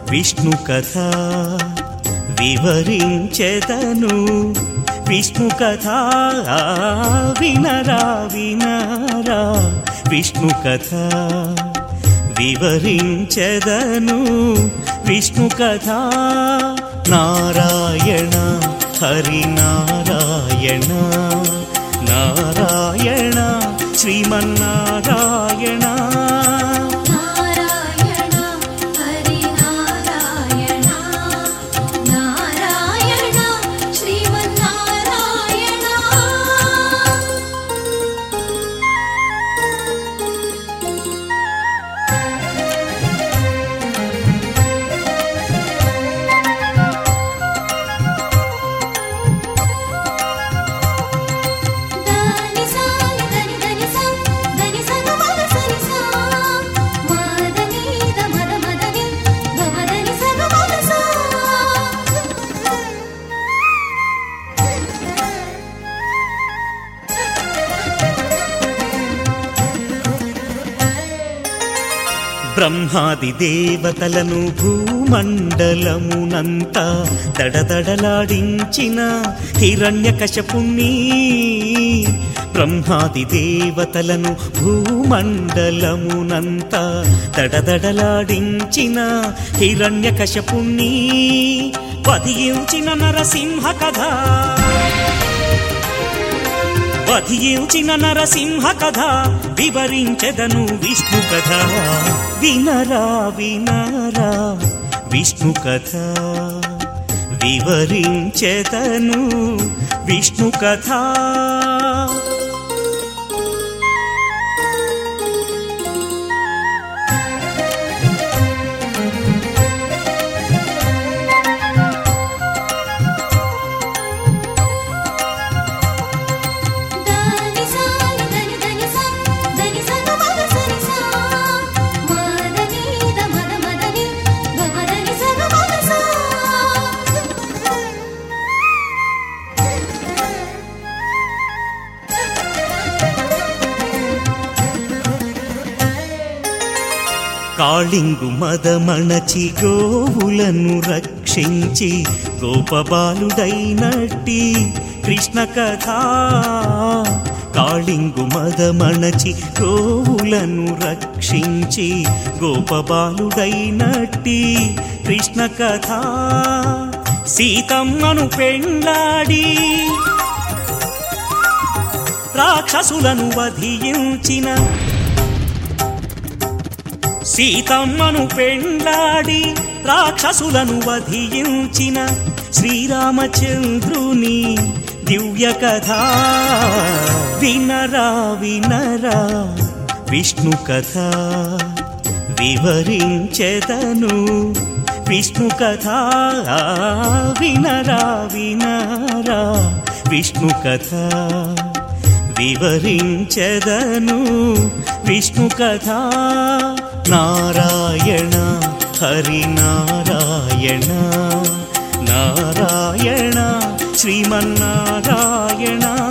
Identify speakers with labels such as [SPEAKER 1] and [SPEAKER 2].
[SPEAKER 1] విష్ణు కథ వివరించెదను విష్ణు కథ వినరా వినరా విష్ణు కథ వివరించెదను విష్ణు కథ నారాయణ హరి నారాయణ నారాయణ శ్రీమన్నారాయణ
[SPEAKER 2] నారాయణ హరి నారాయణ నారాయణ శ్రీమన్నారాయణ దని సాని దని దని సా దని సగ మద సని సా మదని ద మద మదని గ మదని సగ మద సా
[SPEAKER 1] బ్రహ్మాది దేవతలను భూమండలమునంతా దడదడలాడించిన హిరణ్యకశపుణ్ణి బ్రహ్మాది దేవతలను భూమండలమునంతా దడదడలాడించిన హిరణ్యకశపుణ్ణి వధించిన నరసింహ కథ వధించిన నరసింహ కథ వివరించెదను విష్ణు కథ వినరా వినరా విష్ణు కథ వివరించెదను విష్ణు కథ
[SPEAKER 2] దని సాని దని దని సా దని సగ మద సని సా మదని ద మద మదని గ మదని సగ మద సా
[SPEAKER 1] కాళింగు మదమణచి గోవులను రక్షించి గోపబాలుడైనట్టి కృష్ణ కథ కాళింగు మదమణచి గోవులను రక్షించి గోపబాలుడైనట్టి కృష్ణ కథ సీతమ్మను పెండ్లాడి రాక్షసులను వధించిన సీతమ్మను పెండ్లాడి రాక్షసులను వధించిన శ్రీరామచంద్రుని దివ్య కథ వినరా వినరా విష్ణు కథ వివరించెదను విష్ణు కథ వినరా వినరా విష్ణు కథ వివరించెదను విష్ణు కథ నారాయణ హరి నారాయణ నారాయణ శ్రీమన్నారాయణ